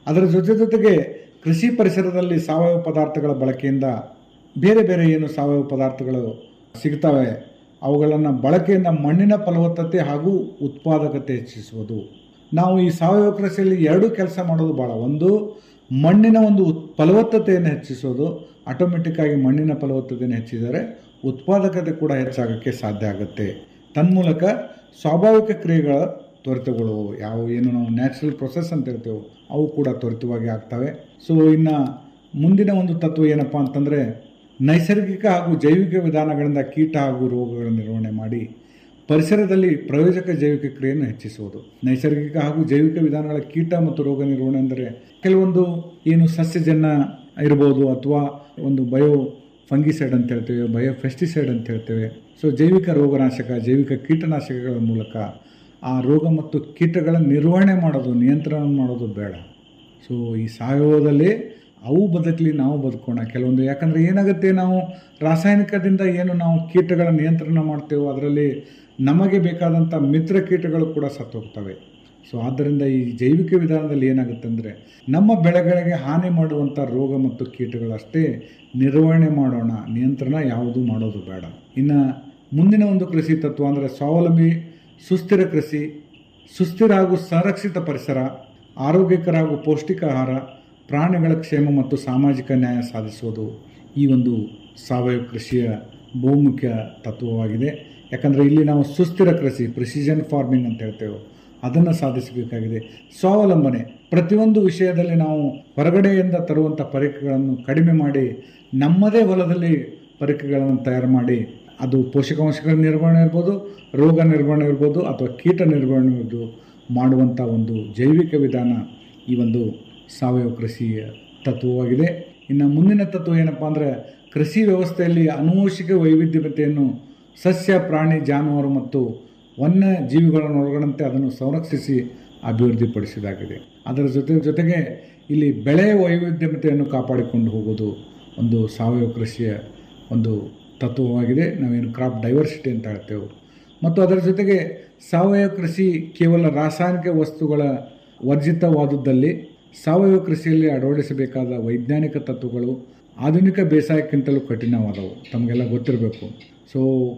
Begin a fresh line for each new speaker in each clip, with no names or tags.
ಅದರ ಜೊತೆ ಜೊತೆಗೆ ಕೃಷಿ ಪರಿಸರದಲ್ಲಿ ಸಾವಯವ ಪದಾರ್ಥಗಳ ಬಳಕೆಯಿಂದ ಬೇರೆ ಬೇರೆ ಏನು ಸಾವಯವ ಪದಾರ್ಥಗಳು ಸಿಗ್ತವೆ ಅವುಗಳನ್ನು ಬಳಕೆಯಿಂದ ಮಣ್ಣಿನ ಫಲವತ್ತತೆ ಹಾಗೂ ಉತ್ಪಾದಕತೆ ಹೆಚ್ಚಿಸುವುದು ನಾವು ಈ ಸಾವಯವ ಕೃಷಿಯಲ್ಲಿ ಎರಡು ಕೆಲಸ ಮಾಡೋದು ಭಾಳ ಒಂದು ಮಣ್ಣಿನ ಒಂದು ಉತ್ ಫಲವತ್ತತೆಯನ್ನು ಹೆಚ್ಚಿಸೋದು ಆಟೋಮೆಟಿಕ್ ಆಗಿ ಮಣ್ಣಿನ ಫಲವತ್ತತೆಯನ್ನು ಹೆಚ್ಚಿದರೆ ಉತ್ಪಾದಕತೆ ಕೂಡ ಹೆಚ್ಚಾಗೋಕ್ಕೆ ಸಾಧ್ಯ ಆಗುತ್ತೆ ತನ್ಮೂಲಕ ಸ್ವಾಭಾವಿಕ ಕ್ರಿಯೆಗಳ ತ್ವರಿತಗೊಳ್ಳುವು ಯಾವ ಏನು ನಾವು ನ್ಯಾಚುರಲ್ ಪ್ರೊಸೆಸ್ ಅಂತ ಹೇಳ್ತೇವೆ ಅವು ಕೂಡ ತ್ವರಿತವಾಗಿ ಆಗ್ತವೆ ಸೊ ಇನ್ನು ಮುಂದಿನ ಒಂದು ತತ್ವ ಏನಪ್ಪ ಅಂತಂದರೆ ನೈಸರ್ಗಿಕ ಹಾಗೂ ಜೈವಿಕ ವಿಧಾನಗಳಿಂದ ಕೀಟ ಹಾಗೂ ರೋಗಗಳ ನಿರ್ವಹಣೆ ಮಾಡಿ ಪರಿಸರದಲ್ಲಿ ಪ್ರಯೋಜಕ ಜೈವಿಕ ಕ್ರಿಯೆಯನ್ನು ಹೆಚ್ಚಿಸುವುದು ನೈಸರ್ಗಿಕ ಹಾಗೂ ಜೈವಿಕ ವಿಧಾನಗಳ ಕೀಟ ಮತ್ತು ರೋಗ ನಿರ್ವಹಣೆ ಅಂದರೆ ಕೆಲವೊಂದು ಏನು ಸಸ್ಯಜನ್ಯ ಇರ್ಬೋದು ಅಥವಾ ಒಂದು ಬಯೋ ಫಂಗಿಸೈಡ್ ಅಂತ ಹೇಳ್ತೇವೆ ಬಯೋ ಫೆಸ್ಟಿಸೈಡ್ ಅಂತ ಹೇಳ್ತೇವೆ ಸೊ ಜೈವಿಕ ರೋಗನಾಶಕ ಜೈವಿಕ ಕೀಟನಾಶಕಗಳ ಮೂಲಕ ಆ ರೋಗ ಮತ್ತು ಕೀಟಗಳ ನಿರ್ವಹಣೆ ಮಾಡೋದು ನಿಯಂತ್ರಣ ಮಾಡೋದು ಬೇಡ ಸೊ ಈ ಸಾವಯವದಲ್ಲಿ ಅವು ಬದುಕಲಿ ನಾವು ಬದುಕೋಣ ಕೆಲವೊಂದು ಯಾಕಂದರೆ ಏನಾಗುತ್ತೆ ನಾವು ರಾಸಾಯನಿಕದಿಂದ ಏನು ನಾವು ಕೀಟಗಳ ನಿಯಂತ್ರಣ ಮಾಡ್ತೇವೋ ಅದರಲ್ಲಿ ನಮಗೆ ಬೇಕಾದಂಥ ಮಿತ್ರ ಕೀಟಗಳು ಕೂಡ ಸತ್ತೋಗ್ತವೆ ಸೊ ಆದ್ದರಿಂದ ಈ ಜೈವಿಕ ವಿಧಾನದಲ್ಲಿ ಏನಾಗುತ್ತೆ ಅಂದರೆ ನಮ್ಮ ಬೆಳೆಗಳಿಗೆ ಹಾನಿ ಮಾಡುವಂಥ ರೋಗ ಮತ್ತು ಕೀಟಗಳಷ್ಟೇ ನಿರ್ವಹಣೆ ಮಾಡೋಣ ನಿಯಂತ್ರಣ ಯಾವುದು ಮಾಡೋದು ಬೇಡ ಇನ್ನು ಮುಂದಿನ ಒಂದು ಕೃಷಿ ತತ್ವ ಅಂದರೆ ಸ್ವಾವಲಂಬಿ ಸುಸ್ಥಿರ ಕೃಷಿ ಸುಸ್ಥಿರ ಹಾಗೂ ಸಂರಕ್ಷಿತ ಪರಿಸರ ಆರೋಗ್ಯಕರ ಹಾಗೂ ಪೌಷ್ಟಿಕ ಆಹಾರ ಪ್ರಾಣಿಗಳ ಕ್ಷೇಮ ಮತ್ತು ಸಾಮಾಜಿಕ ನ್ಯಾಯ ಸಾಧಿಸುವುದು ಈ ಒಂದು ಸಾವಯವ ಕೃಷಿಯ ಬಹುಮುಖ್ಯ ತತ್ವವಾಗಿದೆ ಯಾಕಂದರೆ ಇಲ್ಲಿ ನಾವು ಸುಸ್ಥಿರ ಕೃಷಿ ಪ್ರಿಸಿಷನ್ ಫಾರ್ಮಿಂಗ್ ಅಂತ ಹೇಳ್ತೇವೆ ಅದನ್ನು ಸಾಧಿಸಬೇಕಾಗಿದೆ ಸ್ವಾವಲಂಬನೆ ಪ್ರತಿಯೊಂದು ವಿಷಯದಲ್ಲಿ ನಾವು ಹೊರಗಡೆಯಿಂದ ತರುವಂಥ ಪರಿಕರಗಳನ್ನು ಕಡಿಮೆ ಮಾಡಿ ನಮ್ಮದೇ ಹೊಲದಲ್ಲಿ ಪರಿಕರಗಳನ್ನು ತಯಾರು ಮಾಡಿ ಅದು ಪೋಷಕಾಂಶಗಳ ನಿರ್ವಹಣೆ ಇರ್ಬೋದು ರೋಗ ನಿರ್ವಹಣೆ ಇರ್ಬೋದು ಅಥವಾ ಕೀಟ ನಿರ್ವಹಣೆ ಇರ್ಬೋದು ಮಾಡುವಂಥ ಒಂದು ಜೈವಿಕ ವಿಧಾನ ಈ ಒಂದು ಸಾವಯವ ಕೃಷಿಯ ತತ್ವವಾಗಿದೆ ಇನ್ನು ಮುಂದಿನ ತತ್ವ ಏನಪ್ಪ ಅಂದರೆ ಕೃಷಿ ವ್ಯವಸ್ಥೆಯಲ್ಲಿ ಅನುವಂಶಿಕ ವೈವಿಧ್ಯತೆಯನ್ನು ಸಸ್ಯ ಪ್ರಾಣಿ ಜಾನುವಾರು ಮತ್ತು ವನ್ಯ ಜೀವಿಗಳನ್ನು ಒಳಗೊಂಡಂತೆ ಅದನ್ನು ಸಂರಕ್ಷಿಸಿ ಅಭಿವೃದ್ಧಿಪಡಿಸಿದಾಗಿದೆ ಅದರ ಜೊತೆ ಜೊತೆಗೆ ಇಲ್ಲಿ ಬೆಳೆ ವೈವಿಧ್ಯತೆಯನ್ನು ಕಾಪಾಡಿಕೊಂಡು ಹೋಗೋದು ಒಂದು ಸಾವಯವ ಕೃಷಿಯ ಒಂದು ತತ್ವವಾಗಿದೆ ನಾವೇನು ಕ್ರಾಪ್ ಡೈವರ್ಸಿಟಿ ಅಂತ ಹೇಳ್ತೇವೆ ಮತ್ತು ಅದರ ಜೊತೆಗೆ ಸಾವಯವ ಕೃಷಿ ಕೇವಲ ರಾಸಾಯನಿಕ ವಸ್ತುಗಳ ವರ್ಜಿತವಾದುದಲ್ಲಿ ಸಾವಯವ ಕೃಷಿಯಲ್ಲಿ ಅಳವಡಿಸಬೇಕಾದ ವೈಜ್ಞಾನಿಕ ತತ್ವಗಳು ಆಧುನಿಕ ಬೇಸಾಯಕ್ಕಿಂತಲೂ ಕಠಿಣವಾದವು ತಮಗೆಲ್ಲ ಗೊತ್ತಿರಬೇಕು ಸೊ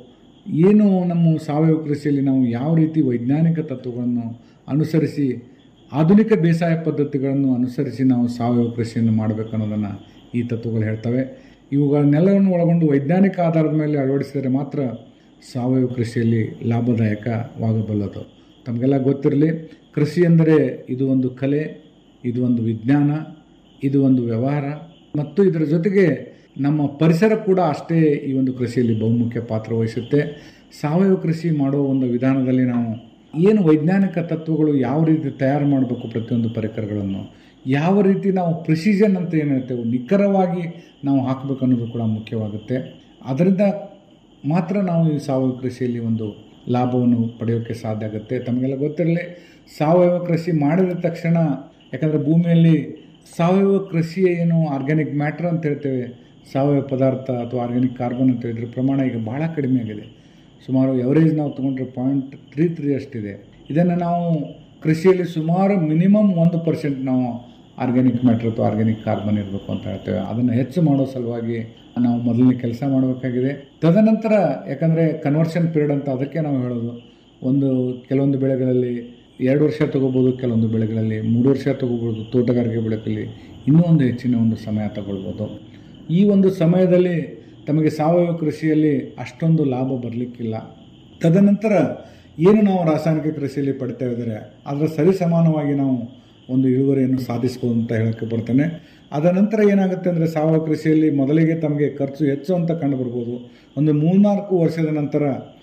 ಏನು ನಮ್ಮ ಸಾವಯವ ಕೃಷಿಯಲ್ಲಿ ನಾವು ಯಾವ ರೀತಿ ವೈಜ್ಞಾನಿಕ ತತ್ವಗಳನ್ನು ಅನುಸರಿಸಿ ಆಧುನಿಕ ಬೇಸಾಯ ಪದ್ಧತಿಗಳನ್ನು ಅನುಸರಿಸಿ ನಾವು ಸಾವಯವ ಕೃಷಿಯನ್ನು ಮಾಡಬೇಕು ಅನ್ನೋದನ್ನು ಈ ತತ್ವಗಳು ಹೇಳ್ತವೆ ಇವುಗಳನ್ನೆಲ್ಲವನ್ನು ಒಳಗೊಂಡು ವೈಜ್ಞಾನಿಕ ಆಧಾರದ ಮೇಲೆ ಅಳವಡಿಸಿದರೆ ಮಾತ್ರ ಸಾವಯವ ಕೃಷಿಯಲ್ಲಿ ಲಾಭದಾಯಕವಾಗಬಲ್ಲದು ತಮಗೆಲ್ಲ ಗೊತ್ತಿರಲಿ ಕೃಷಿ ಎಂದರೆ ಇದು ಒಂದು ಕಲೆ ಇದು ಒಂದು ವಿಜ್ಞಾನ ಇದು ಒಂದು ವ್ಯವಹಾರ ಮತ್ತು ಇದರ ಜೊತೆಗೆ ನಮ್ಮ ಪರಿಸರ ಕೂಡ ಅಷ್ಟೇ ಈ ಒಂದು ಕೃಷಿಯಲ್ಲಿ ಬಹುಮುಖ್ಯ ಪಾತ್ರ ವಹಿಸುತ್ತೆ ಸಾವಯವ ಕೃಷಿ ಮಾಡೋ ಒಂದು ವಿಧಾನದಲ್ಲಿ ನಾವು ಏನು ವೈಜ್ಞಾನಿಕ ತತ್ವಗಳು ಯಾವ ರೀತಿ ತಯಾರು ಮಾಡಬೇಕು ಪ್ರತಿಯೊಂದು ಪರಿಕರಗಳನ್ನು ಯಾವ ರೀತಿ ನಾವು ಪ್ರಿಸಿಷನ್ ಅಂತ ಏನು ಹೇಳ್ತೇವೆ ನಿಖರವಾಗಿ ನಾವು ಹಾಕಬೇಕು ಅನ್ನೋದು ಕೂಡ ಮುಖ್ಯವಾಗುತ್ತೆ ಅದರಿಂದ ಮಾತ್ರ ನಾವು ಈ ಸಾವಯವ ಕೃಷಿಯಲ್ಲಿ ಒಂದು ಲಾಭವನ್ನು ಪಡೆಯೋಕ್ಕೆ ಸಾಧ್ಯ ಆಗುತ್ತೆ ತಮಗೆಲ್ಲ ಗೊತ್ತಿರಲಿ ಸಾವಯವ ಕೃಷಿ ಮಾಡಿದ ತಕ್ಷಣ ಯಾಕಂದರೆ ಭೂಮಿಯಲ್ಲಿ ಸಾವಯವ ಕೃಷಿಯ ಏನು ಆರ್ಗ್ಯಾನಿಕ್ ಮ್ಯಾಟ್ರ್ ಅಂತ ಹೇಳ್ತೇವೆ ಸಾವಯವ ಪದಾರ್ಥ ಅಥವಾ ಆರ್ಗ್ಯಾನಿಕ್ ಕಾರ್ಬನ್ ಅಂತ ಹೇಳಿದ್ರೆ ಪ್ರಮಾಣ ಈಗ ಭಾಳ ಕಡಿಮೆ ಆಗಿದೆ ಸುಮಾರು ಎವರೇಜ್ ನಾವು ತೊಗೊಂಡ್ರೆ ಪಾಯಿಂಟ್ ತ್ರೀ ತ್ರೀ ಅಷ್ಟಿದೆ ಇದನ್ನು ನಾವು ಕೃಷಿಯಲ್ಲಿ ಸುಮಾರು ಮಿನಿಮಮ್ ಒಂದು ಪರ್ಸೆಂಟ್ ನಾವು ಆರ್ಗ್ಯಾನಿಕ್ ಮ್ಯಾಟ್ರ್ ಅಥವಾ ಆರ್ಗ್ಯಾನಿಕ್ ಕಾರ್ಬನ್ ಇರಬೇಕು ಅಂತ ಹೇಳ್ತೇವೆ ಅದನ್ನು ಹೆಚ್ಚು ಮಾಡೋ ಸಲುವಾಗಿ ನಾವು ಮೊದಲನೇ ಕೆಲಸ ಮಾಡಬೇಕಾಗಿದೆ ತದನಂತರ ಯಾಕಂದರೆ ಕನ್ವರ್ಷನ್ ಪೀರಿಯಡ್ ಅಂತ ಅದಕ್ಕೆ ನಾವು ಹೇಳೋದು ಒಂದು ಕೆಲವೊಂದು ಬೆಳೆಗಳಲ್ಲಿ ಎರಡು ವರ್ಷ ತಗೋಬೋದು ಕೆಲವೊಂದು ಬೆಳೆಗಳಲ್ಲಿ ಮೂರು ವರ್ಷ ತಗೋಬೋದು ತೋಟಗಾರಿಕೆ ಬೆಳೆಗಳಲ್ಲಿ ಇನ್ನೂ ಒಂದು ಹೆಚ್ಚಿನ ಒಂದು ಸಮಯ ತಗೊಳ್ಬೋದು ಈ ಒಂದು ಸಮಯದಲ್ಲಿ ತಮಗೆ ಸಾವಯವ ಕೃಷಿಯಲ್ಲಿ ಅಷ್ಟೊಂದು ಲಾಭ ಬರಲಿಕ್ಕಿಲ್ಲ ತದನಂತರ ಏನು ನಾವು ರಾಸಾಯನಿಕ ಕೃಷಿಯಲ್ಲಿ ಪಡಿತಾ ಇದ್ದಾರೆ ಅದರ ಸರಿಸಮಾನವಾಗಿ ನಾವು ಒಂದು ಇಳುವರಿಯನ್ನು ಸಾಧಿಸ್ಬೋದು ಅಂತ ಹೇಳೋಕ್ಕೆ ಬರ್ತೇನೆ ಅದರ ನಂತರ ಏನಾಗುತ್ತೆ ಅಂದರೆ ಸಾವಯವ ಕೃಷಿಯಲ್ಲಿ ಮೊದಲಿಗೆ ತಮಗೆ ಖರ್ಚು ಹೆಚ್ಚು ಅಂತ ಕಂಡು ಬರ್ಬೋದು ಒಂದು ಮೂರ್ನಾಲ್ಕು ವರ್ಷದ ನಂತರ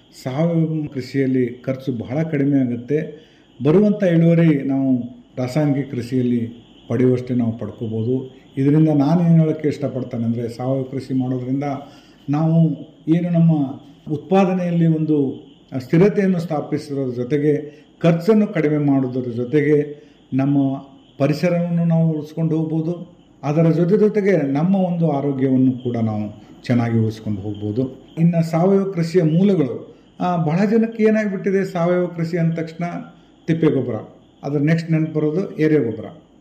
ಸಾವಯವ ಕೃಷಿಯಲ್ಲಿ ಖರ್ಚು ಬಹಳ ಕಡಿಮೆ ಆಗುತ್ತೆ ಬರುವಂಥ ಇಳುವರಿ ನಾವು ರಾಸಾಯನಿಕ ಕೃಷಿಯಲ್ಲಿ ಪಡೆಯುವಷ್ಟೇ ನಾವು ಪಡ್ಕೋಬೋದು ಇದರಿಂದ ನಾನು ಏನು ಹೇಳೋಕ್ಕೆ ಇಷ್ಟಪಡ್ತೇನೆ ಅಂದರೆ ಸಾವಯವ ಕೃಷಿ ಮಾಡೋದ್ರಿಂದ ನಾವು ಏನು ನಮ್ಮ ಉತ್ಪಾದನೆಯಲ್ಲಿ ಒಂದು ಸ್ಥಿರತೆಯನ್ನು ಸ್ಥಾಪಿಸೋದ್ರ ಜೊತೆಗೆ ಖರ್ಚನ್ನು ಕಡಿಮೆ ಮಾಡೋದ್ರ ಜೊತೆಗೆ ನಮ್ಮ ಪರಿಸರವನ್ನು ನಾವು ಉಳಿಸ್ಕೊಂಡು ಹೋಗ್ಬೋದು ಅದರ ಜೊತೆ ಜೊತೆಗೆ ನಮ್ಮ ಒಂದು ಆರೋಗ್ಯವನ್ನು ಕೂಡ ನಾವು ಚೆನ್ನಾಗಿ ಉಳಿಸ್ಕೊಂಡು ಹೋಗ್ಬೋದು ಇನ್ನು ಸಾವಯವ ಕೃಷಿಯ ಮೂಲಗಳು ಆ, ಬಹಳ ಜನಕ್ಕೆ ಏನಾಗಿಬಿಟ್ಟಿದೆ ಸಾವಯವ ಕೃಷಿ ಅಂದ ತಕ್ಷಣ ತಿಪ್ಪೆ ಗೊಬ್ಬರ ಅದ್ರ ನೆಕ್ಸ್ಟ್ ನೆನಪು ಬರೋದು ಎರೆ ಗೊಬ್ಬರ